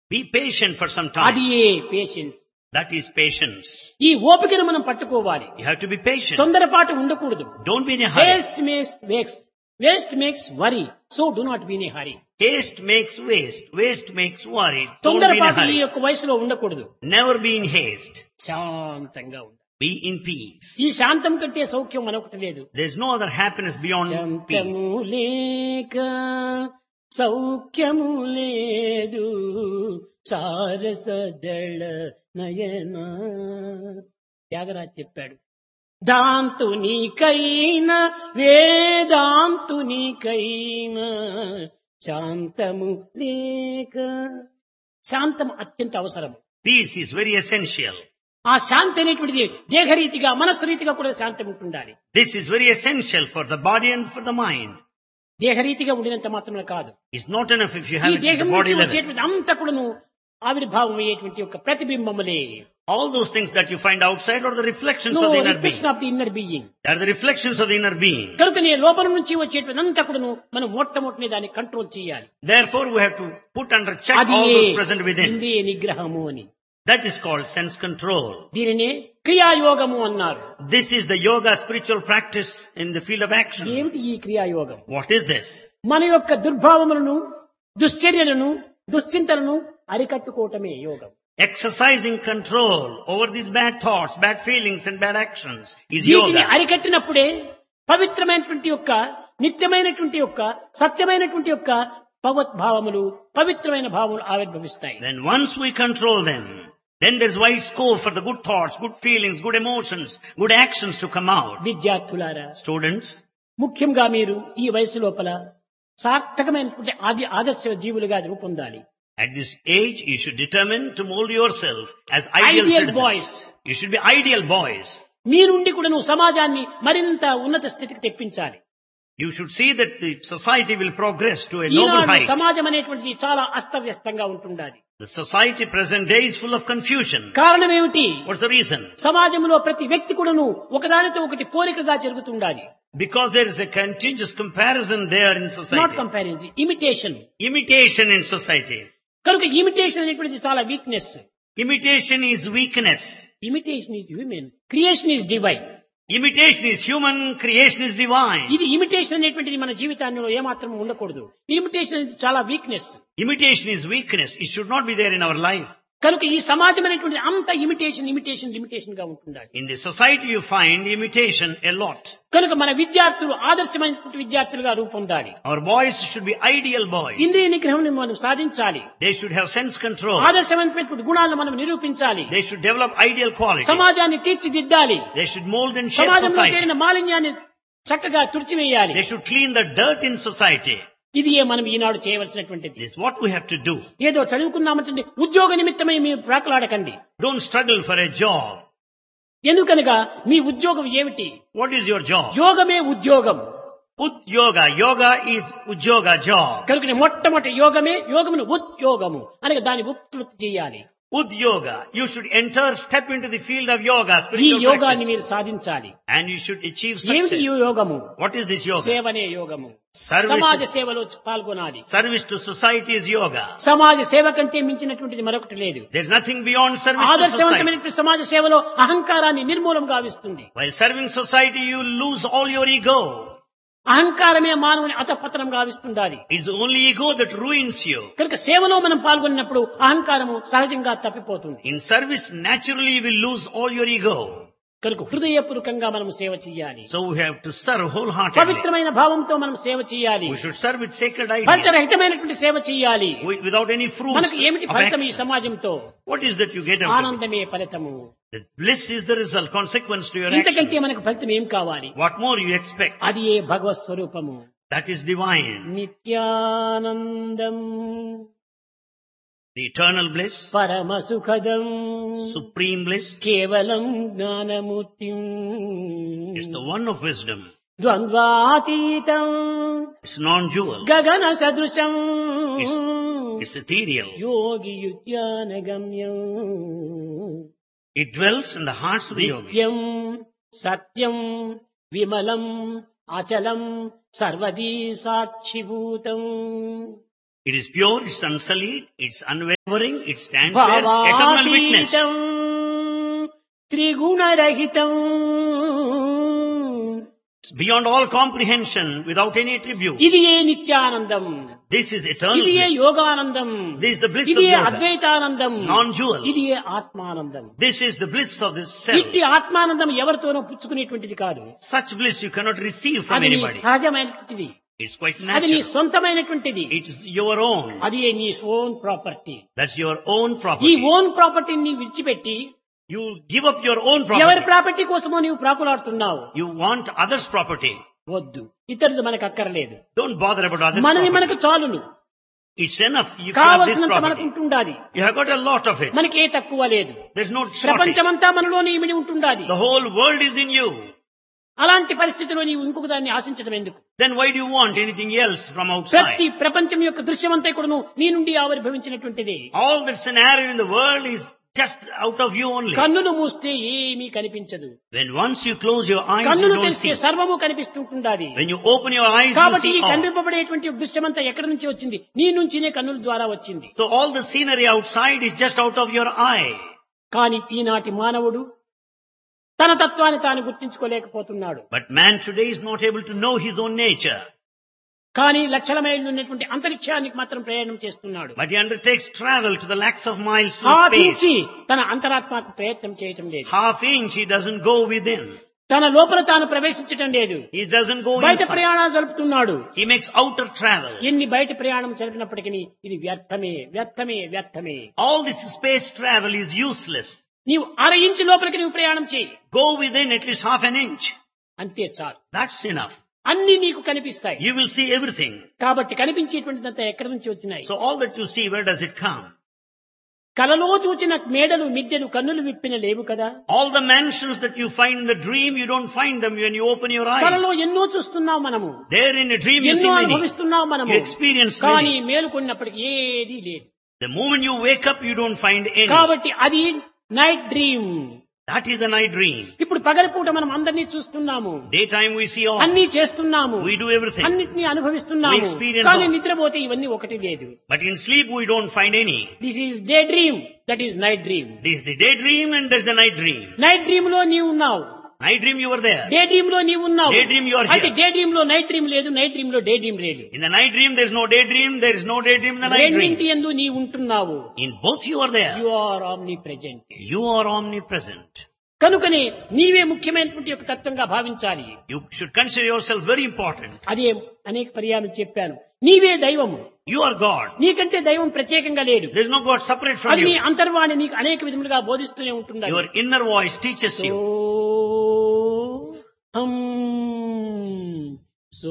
Be patient for some అది time. A patience That is patience. ఈ ఓపికను మనం పట్టుకోవాలి You have to be patient. తొందరపాటు ఉండకూడదు Don't be in a hurry. Waste makes makes waste makes worry so do not be in hurry Haste makes waste. Waste makes worry. Don't be in a తొందరపాటు ఈ hurry. యొక్క వయసులో ఉండకూడదు Never be in haste. శాంతంగా ఉండాలి Be in peace. ఈ శాంతం కంటే సౌఖ్యం మనొకటి లేదు There's no other happiness beyond peace. శాంతము లేక సౌఖ్యము లేదు సారసదళ నయన త్యాగరాజ్ చెప్పాడు దాంతునికైనా వేదాంతునికైనా శాంతము లేక శాంతం అత్యంత అవసరం Peace is very essential. ఆ శాంతి అనేటువంటిది దేహరీతిగా మనస్సు రీతిగా కూడా శాంతం ఉంటుండాలి This is very essential for the body and for the mind. దేహరీతిగా ఉండినంత మాత్రమే కాదు It's not enough if you ఈ have it at దేహం the నుంచి body level. వచ్చేటువంటి అంతా కూడాను ఆవిర్భావం అయ్యేటువంటి యొక్క ప్రతిబింబములే All those things that you find outside are the reflections no of the inner being. Reflection of the inner being They are the reflections of the inner being. కనుక నీ లోపల నుంచి వచ్చేటువంటి అంతా కూడాను మనం మొట్టమొదటి దాన్ని కంట్రోల్ చేయాలి Therefore, we have to put under check అది all those present within. ఇంద్రియ నిగ్రహము అని That is called sense control. దీనినే క్రియాయోగము అన్నారు This is the yoga spiritual practice in the field of action. ఏమిటి ఈ క్రియాయోగం What is this? మన యొక్క దుర్భావములను దుశ్చర్యలను దుశ్చింతలను అరికట్టుకోవటమే యోగం Exercising control over these bad thoughts, bad feelings and bad actions is వీటిని yoga. అరికట్టినప్పుడే పవిత్రమైనటువంటి యొక్క నిత్యమైనటువంటి యొక్క సత్యమైనటువంటి యొక్క భగవద్భావములు పవిత్రమైన భావములు ఆవిర్భవిస్తాయి Then once we control them, then there's wide scope for the good thoughts, good feelings, good emotions, good actions to come out. విద్యార్థులారా Students, ముఖ్యంగా మీరు ఈ వయసు లోపల సార్థకమైనటువంటి ఆది ఆదర్శ జీవులుగా రూపొందాలి at this age, you should determine to mold yourself as ideal ideal citizens. Boys You should be ideal boys. మీ నుండి కూడా నువ్వు సమాజాన్ని మరింత ఉన్నత స్థితికి తెప్పించాలి You should see that the society will progress to a noble Eenadu height. సమాజం అనేటువంటిది చాలా అస్తవ్యస్తంగా ఉంటుండాలి The society present day is full of confusion. కారణం ఏమిటి What's the reason? సమాజంలో ప్రతి వ్యక్తి కూడాను ఒకదానితో ఒకటి పోలికగా జరుగుతుండాలి Because there is a continuous comparison there in not society. Comparison imitation Imitation in society. కనుక ఇమిటేషన్ అనేటువంటిది చాలా weakness Imitation is weakness. Imitation is human creation is divine Imitation is human, creation is divine. ఇది imitation అనేటువంటిది మన జీవితాల్లో ఏమాత్రం ఉండకూడదు imitation అనేది చాలా weakness Imitation is weakness. It should not be there in our life. కనుక ఈ సమాజం అనేటువంటిది అంత ఇమిటేషన్ ఇమిటేషన్ లిమిటేషన్ గా ఉంటుండాలి In the society you find imitation a lot. కనుక మన విద్యార్థులు ఆదర్శమైనటువంటి విద్యార్థులుగా రూపొందాలి Our boys should be ideal boys. ఇంద్రియ నిగ్రహం మనం సాధించాలి They should have sense control. ఆదర్శమైనటువంటి గుణాలను మనం నిరూపించాలి They should develop ideal qualities. సమాజాన్ని తీర్చిదిద్దాలి They should mold and shape సమాజంలో society. చేరిన మాలిన్యాన్ని చక్కగా తుడిచివేయాలి They should clean the dirt in society. ఇది ఏ మనం ఈనాడు చేయవలసినటువంటిది This is what we have to do. ఏదో చదువుకున్నామంటే ఉద్యోగ నిమిత్తమై మీరు ప్రాకలాడకండి Don't struggle for a job. ఎందుకనగా మీ ఉద్యోగం ఏమిటి What is your job? యోగమే ఉద్యోగం Ut yoga. Yoga is ujoga job. కనుక మొట్టమొదటి యోగమే యోగమును ఉద్యోగము అనగా దాన్ని ఉత్పత్తి చేయాలి Ud yoga. You should enter, step into the field of yoga, ఈ spiritual యోగాన్ని practice. మీరు సాధించాలి And you should achieve ఏమిటి ఈ success. యోగము What is this yoga? సేవనే యోగము Service సమాజ is- సేవలో పాల్గొనాలి Service to society is yoga. సమాజ సేవ కంటే మించినటువంటిది మరొకటి లేదు There's nothing beyond service to society. ఆదర్శవంతమైనటువంటి సమాజ సేవలో అహంకారాన్ని నిర్మూలం గావిస్తుంది While serving society, you lose all your ego. అహంకారమే మానవుని అతపతనం గావిస్తుండాలి It's only ego that ruins you. కనుక సేవలో మనం పాల్గొన్నప్పుడు అహంకారము సహజంగా తప్పిపోతుంది In service, naturally you will lose all your ego. కనుక హృదయపూర్వకంగా మనం సేవ చేయాలి So we have to serve wholeheartedly. పవిత్రమైన భావంతో మనం సేవ చేయాలి We should serve with sacred ఫలిత ideas. రహితమైనటువంటి సేవ చేయాలి wi- Without any fruits. మనకు ఏమిటి of ఫలితం ఈ action. సమాజంతో What is that you get out of it? ఆనందమే ఫలితము The bliss is the result, consequence to your ఇంతకంటే action. మనకు ఫలితం ఏం కావాలి What more you expect? అది ఏ భగవత్ స్వరూపము That is divine. Nityanandam The eternal bliss, పరమ సుఖదం supreme bliss, కేవలం జ్ఞానమూర్తిం is the one of wisdom. ద్వంద్వాతీతం It's non-dual. గగన సదృశం It's, it's ethereal. Yogi యుద్యానగమ్యం It dwells in the hearts of the yogis. నిత్యం సత్యం విమలం అచలం సర్వదీ సాక్షిభూతం It is pure, it's unsullied, it's unwavering, it stands there, eternal witness. భావాతీతం త్రిగుణరహితం It's beyond all comprehension, without any attribute. ఇది ఏ నిత్యానందం This is eternal ఇది ఏ bliss. Yoganandam This is the bliss of ఇది ఏ yoga. అద్వైతానందం Non-dual. ఇది ఏ ఆత్మానందం This is the bliss of this self. ఇట్టి ఆత్మానందం ఎవరితోనో పుచ్చుకునేటువంటిది కాదు Such bliss you cannot receive from అది నీ anybody. సహజమైనటువంటిది It's quite అది నీ natural. సొంతమైనటువంటిది It is your own. అది నీ own property That's your own ఈ property. ఓన్ ప్రాపర్టీని నీవు విడిచిపెట్టి You give up your own ఎవరి property. ప్రాపర్టీ కోసమో నీవు ప్రాకులాడుతున్నావు You want others' property. వద్దు ఇతరులు మనకు అక్కర్లేదు Don't bother about others' మనది property. మనకు చాలును It's enough. You can have this కావలసినంత మనకు property. ఉంటుండాలి You have got a lot of it. మనకి ఏ తక్కువ లేదు There's no shortage. ప్రపంచమంతా మనలోని ఇమిడి ఉంటుండాలి The whole world is in you. అలాంటి పరిస్థితిలో నీవు ఇంకొక దాన్ని ఆశించడం ఎందుకు Then why do you want anything else from ప్రతి outside? ప్రపంచం యొక్క దృశ్యమంతా కూడాను నీ నుండి ఆవిర్భవించినటువంటిది All the scenario in the world is just out of you only. కన్నులు మూస్తే ఏమీ కనిపించదు When once you close your eyes, you కన్నులు don't తెరిస్తే see. సర్వము కనిపిస్తుంటుండాలి When you open your eyes, you కాబట్టి ఈ see all. కనిపింపబడేటువంటి దృశ్యమంతా ఎక్కడి నుంచి వచ్చింది నీ నుంచినే కన్నుల ద్వారా వచ్చింది So all the scenery outside is just out of your eye. కానీ ఈనాటి మానవుడు తన తత్వాన్ని తాను గుర్తించుకోలేకపోతున్నాడు But man today is not able to know his own nature. కానీ లక్షల మైళ్ళు ఉన్నటువంటి అంతరిక్షానికి మాత్రం ప్రయాణం చేస్తున్నాడు But he undertakes travel to the lakhs of miles to half space. ఇంచి తన అంతరాత్మకు ప్రయత్నం చేయటం లేదు Half inch he doesn't go within. తన లోపల తాను ప్రవేశించటం లేదు He doesn't go బయట inside. ప్రయాణాలు జరుపుతున్నాడు He makes outer travel. ఎన్ని బయట ప్రయాణం జరిపినప్పటికీ ఇది వ్యర్థమే వ్యర్థమే వ్యర్థమే All this space travel is useless. నీవు అర ఇంచు లోపలికి నీవు ప్రయాణం చేయి Go within at least half an inch. అంతే చాలు That's enough. అన్ని నీకు కనిపిస్తాయి You will see everything. కాబట్టి కనిపించేటువంటిదంతా ఎక్కడి నుంచి వచ్చినాయి So all that you see, where does it come? కలలో చూచిన మేడలు మిద్దెలు కన్నులు విప్పిన లేవు కదా All the mansions that you find in the dream, you don't find them when you open your కలలో eyes. ఎన్నో చూస్తున్నాం మనము There in a dream you see ఎన్నో many. అనుభవిస్తున్నాం మనము You experience కానీ many. మేలుకొన్నప్పటికీ ఏదీ లేదు The moment you wake up, you don't find any. కాబట్టి అది night dream That is the night dream. ఇప్పుడు పగలిపూట మనం అందరినీ చూస్తున్నాము Daytime we see all. అన్ని చేస్తున్నాము We do everything. అన్నిటినీ అనుభవిస్తున్నాము We experience కానీ all. నిద్రపోతే ఇవన్నీ ఒకటి లేదు But in sleep we don't find any. This is day dream that is night dream This is the daydream and there's the night dream. Night dream లో నీవు ఉన్నావు Night dream you were there. Day dream లో నీవు ఉన్నావు Daydream you are here. అయితే day dream లో night dream లేదు night dream లో డే డ్రీమ్ లేదు In the night dream there is no daydream, there is no daydream in the night రెండింటి dream. ఎందు నీవు ఉంటున్నావు In both you are there. You are omnipresent You are omnipresent. కనుకనే నీవే ముఖ్యమైనటువంటి ఒక తత్వంగా భావించాలి You should consider yourself very important. అదే అనేక పర్యాలు చెప్పాను నీవే దైవము You are God. నీకంటే దైవం ప్రత్యేకంగా లేడు There is no God separate from అది నీ you. అంతర్వాణి నీకు అనేక విధములుగా బోధిస్తూనే ఉంటుంది Your inner voice teaches you. హం సో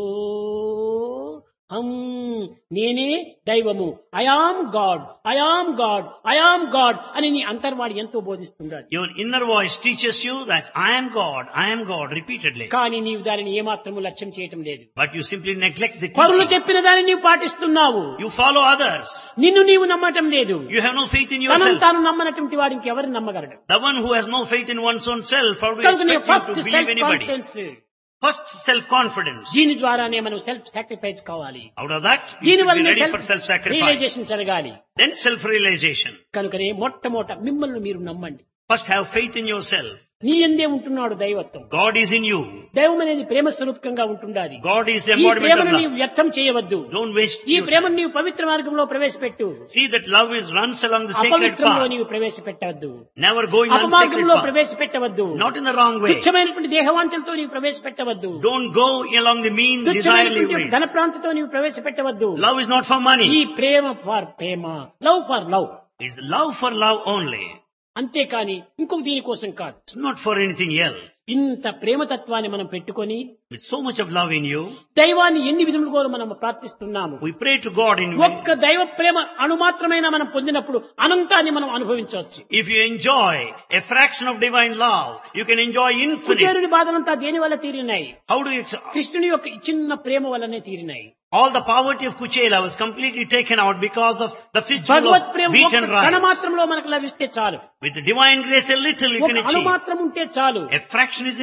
హం నేనే దైవము I am God I am God I am God అని నీ అంతర్వాణి ఎంతో బోధిస్తున్నాడు Your inner voice teaches you that I am God, I am God repeatedly. కానీ నీవు దానిని ఏమాత్రము లక్ష్యం చేయటం లేదు But you simply neglect the పరులు teaching. చెప్పిన దాన్ని నీవు పాటిస్తున్నావు You follow others. నిన్ను నీవు నమ్మటం లేదు You have no faith in తనను yourself. తాను నమ్మనటువంటి వాడు ఇంకెవరు నమ్మగలడు The one who has no faith in one's own self, how do you కనుక expect first him to believe self anybody? Confidence First, self-confidence. దీని ద్వారానే మనం సెల్ఫ్ సాక్రిఫైస్ కావాలి Out of that, you దీని should be వల్లనే ready self for self-sacrifice. Realization జరగాలి Then self-realization. కనుకనే మొట్టమొదట మిమ్మల్ని మీరు నమ్మండి First have faith in yourself. నీ ఎందే ఉంటున్నాడు దైవత్వం God is in you. దైవం అనేది ప్రేమ స్వరూపకంగా ఉంటుండాలి God is the ఈ embodiment ప్రేమను of నీవు love. వ్యర్థం చేయవద్దు Don't waste ఈ your ప్రేమను నీవు పవిత్ర మార్గంలో ప్రవేశపెట్టు See that love is runs along the sacred అపవిత్రంలో path. నీవు ప్రవేశపెట్టవద్దు Never going on sacred అపమార్గంలో path. ప్రవేశపెట్టవద్దు Not in the wrong way. తుచ్చమైనటువంటి దేహవాంఛలతో నీవు ప్రవేశపెట్టవద్దు Don't go along the mean, desirely తుచ్చమైనటువంటి ధన ways. ప్రాంతంతో నీవు ప్రవేశపెట్టవద్దు Love is not for ఈ money. ప్రేమ for ప్రేమ love for love It's love for love only. అంతేకాని ఇంకొక దీనికోసం కాదు It's not for anything else. ఇంత ప్రేమతత్వాన్ని మనం పెట్టుకొని With so much of love in you, దైవాన్ని ఎన్ని విధములుగా మనం ప్రార్థిస్తున్నాము we pray to God in ఒక్క దైవ ప్రేమ అణుమాత్రమైన మనం పొందినప్పుడు అనంతాన్ని మనం అనుభవించవచ్చు If you enjoy a fraction of divine love, you can enjoy infinite. కుచేరుడి బాధలంతా దేని వల్ల తీరినాయి How do you, ex- కృష్ణుని యొక్క చిన్న ప్రేమ వల్లనే తీరినాయి all the poverty of Kuchela was completely taken out because of the fistful Bhagwat of Prema beaten ఒక్క కణ rice. మాత్రంలో మనకు లభిస్తే చాలు With divine grace a little you ఒక can అణు achieve. మాత్రం ఉంటే చాలు A fraction is enough.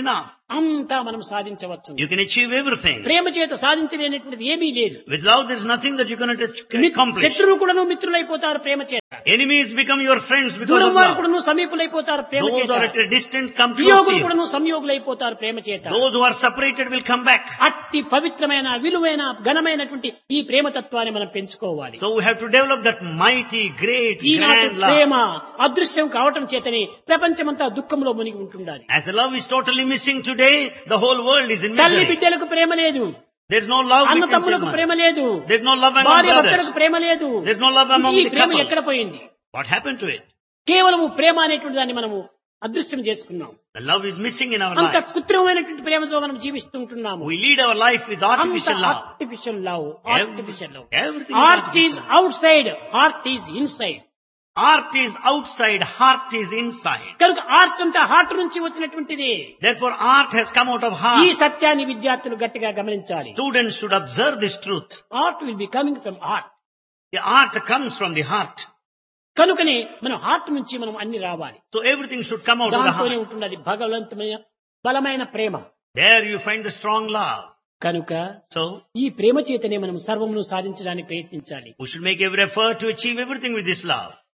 అంతా మనం సాధించవచ్చు You can achieve everything. ప్రేమ చేత సాధించలేనటువంటిది ఏమీ లేదు With love, there's nothing that you cannot ach- మిత్- accomplish. శత్రువు కూడాను మిత్రులైపోతారు ప్రేమ చేత Enemies become your friends because దూరం of వారు love. కూడాను సమీపులైపోతారు ప్రేమ Those చేత who are at a distance come close to వియోగులు you. కూడాను సంయోగులైపోతారు ప్రేమ చేత Those who are separated will come back. అట్టి పవిత్రమైన విలువైన ఘనమైనటువంటి ఈ ప్రేమ తత్వాన్ని మనం పెంచుకోవాలి So we have to develop that mighty, great, ఈనాటి grand love. ప్రేమ అదృశ్యం కావటం చేతని ప్రపంచమంతా దుఃఖంలో మునిగి ఉంటుండాలి As the love is totally missing today, the whole world is in తల్లి misery. బిడ్డలకు ప్రేమ లేదు There's no love అన్న between తమ్ములకు children. ప్రేమ లేదు There's no love among భార్య భర్తలకు brothers. ప్రేమ లేదు There's no love among ఈ the ప్రేమ couples. ఎక్కడ పోయింది What happened to it? కేవలము ప్రేమ అనేటువంటి దాన్ని మనము అదృశ్యం చేసుకున్నాం The love is missing in our అంత lives. కృత్రిమమైనటువంటి ప్రేమతో మనం జీవిస్తుంటున్నాము We lead our life with artificial love. Artificial love artificial love Everything is heart is artificial. Outside heart is inside Art is outside, heart is inside. కనుక art అంతా heart నుంచి వచ్చినటువంటిది Therefore, art has come out of ఈ heart. సత్యాన్ని విద్యార్థులు గట్టిగా గమనించాలి Students should observe this truth. Art will be coming from heart The art comes from the heart. కనుకనే మనం హార్ట్ నుంచి మనం అన్ని రావాలి So everything should come out of the దాంతోనే heart. ఉంటున్నది భగవంతమైన బలమైన ప్రేమ There you find the strong love. కనుక So ఈ ప్రేమ చేతనే మనం సర్వమును సాధించడానికి ప్రయత్నించాలి we should make every effort to achieve everything with this love.